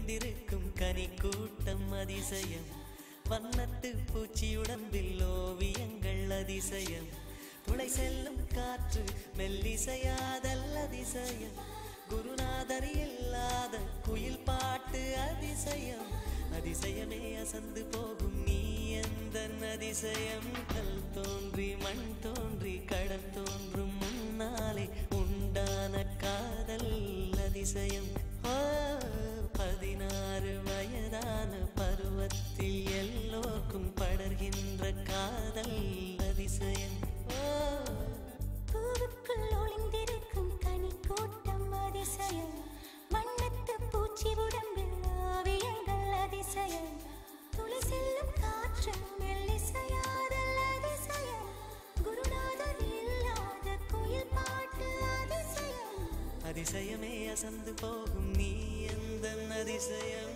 ஒளிந்திருக்கும் கனி கூட்டம் அதிசயம் வண்ணத்து பூச்சியுடம்பில் ஓவியங்கள் அதிசயம் துளை செல்லும் காற்று மெல்லிசையாதல் அதிசயம் குருநாதர் இல்லாத குயில் பாட்டு அதிசயம் அதிசயமே அசந்து போகும் நீ எந்த அதிசயம் கல் தோன்றி மண் தோன்றி கடல் தோன்றும் முன்னாலே உண்டான காதல் அதிசயம் ஓ, பதினாறு வயதான பருவத்தில் எல்லோருக்கும் படர்கின்ற காதல் அதிசயம் ஓ பூவுக்குள் ஒளிந்திருக்கும் கனி கூட்டம் அதிசயம் வண்ணத்து பூச்சி உடம்பில் ஓவியங்கள் அதிசயம் துளி செல்லும் காற்று மெல்லிசையாதல் அதிசயம் குருநாதர் இல்லாத குயில் பாட்டு அதிசயம் அதிசயமே அசந்து போகும் நீ எந்த அதிசயம்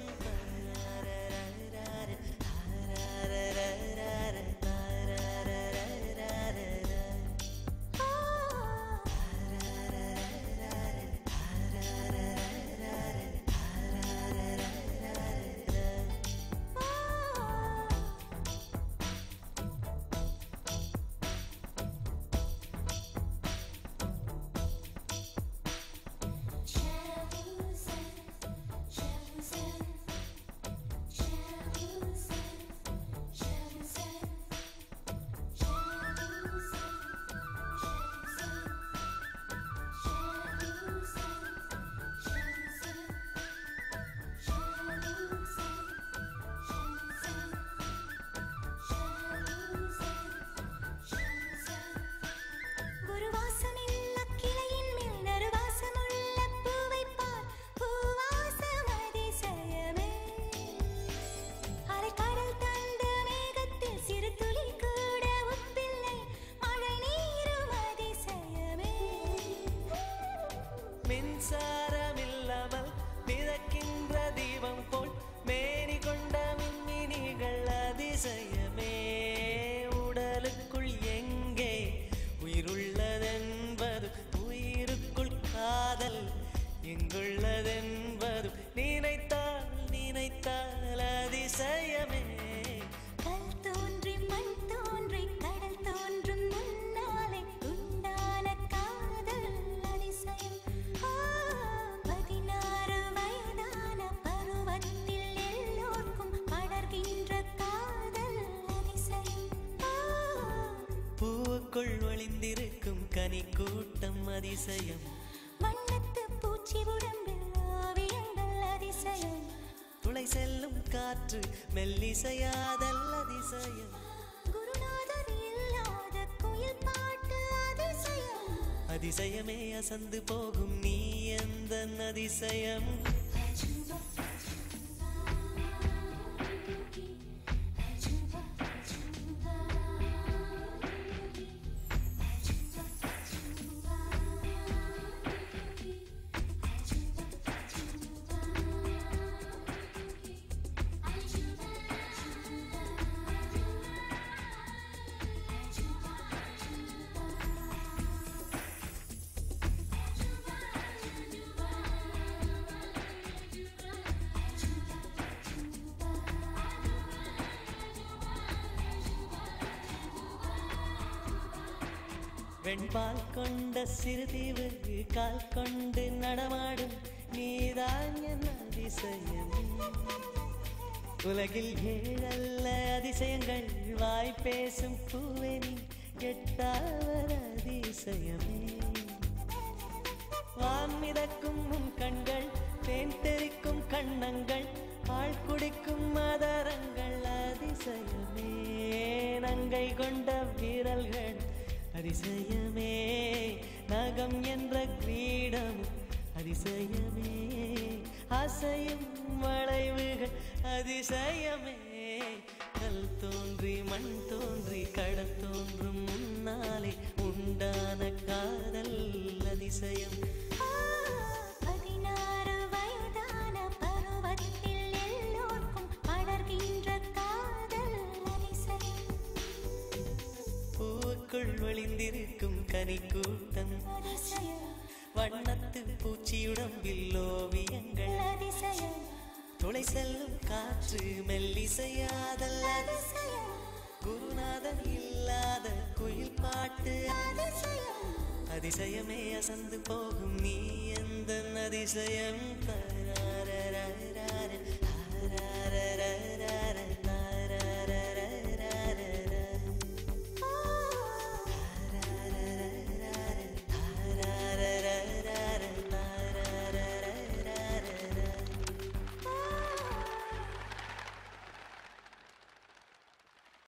குருவாசமில்ல கிளையின் மேல் நறுவாசமுள்ள பூவைப் பார். பூவாசம் அதிசயமே. அலைக்கடல் தந்த மேகத்தில் சிறு துளி கூட உப்பில்லை. மழை நீரும் அதிசயமே. மின்சாரம் இல்லாமல் மிதக்கின்ற தீபம் போல் மேனி கொண்ட மின்மினிகள் அதிசயமே உடலுக்குள் எங்கே உயிருள்ளதென்பது உயிருக்குள் காதல் எங்குள்ளதென்பது நினைத்தால் நினைத்தால் அதிசயமே கல் தோன்றி மண் தோன்றி கடல் தோன்றும் முன்னாலே உண்டான காதல் அதிசயம் ஆ, பதினாறு வயதான பருவத்தில் எல்லோர்க்கும் படர்கின்ற காதல் அதிசயம் ஆ, பூவுக்குள் ஒளிந்திருக்கும் கனி கூட்டம் அதிசயம் வண்ணத்து பூச்சி உடம்பில் ஓவியங்கள் அதிசயம் துளை செல்லும் காற்று மெல்லிசையாதல் அதிசயம் குருநாதர் இல்லாத குயில் பாட்டு அதிசயம் அதிசயமே அசந்து போகும் நீ எந்த அதிசயம் வெண்பால் கொண்ட சிறுதீவு கால் கொண்டு நடமாடும் நீதான் என் அதிசயம் உலகில் ஏழல்ல அதிசயங்கள் வாய் பேசும் பூவெனி எட்டாவது அதிசயமே வான் மிதக்கும் உன் கண்கள் தேன் தெறிக்கும் கண்ணங்கள் பால் குடிக்கும் மதரங்கள் அதிசயமே நங்கை கொண்ட வீரல்கள் அதிசயமே நகம் என்ற கிரீடம் அதிசயமே அசையும் வளைவுகள் அதிசயமே கல் தோன்றி மண் தோன்றி கடல் தோன்றும் முன்னாலே உண்டான காதல் அதிசயம் ஆ, பதினாறு வயதான பருவத்தில் எல்லோர்க்கும் படர்கின்ற காதல் அதிசயம் பூவுக்குள் ஒளிந்திருக்கும் கனி கூட்டம் அதிசயம் வண்ணத்து பூச்சியுடம்பில் ஓவியங்கள் அதிசயம் கொடை செல்லும் காற்று மெல்லிசையாதல் அதிசயம் குருநாதன் இல்லாத குயில் பாட்டு அதிசயமே அசந்து போகும் நீ எந்த அதிசயம் தராரராரரார.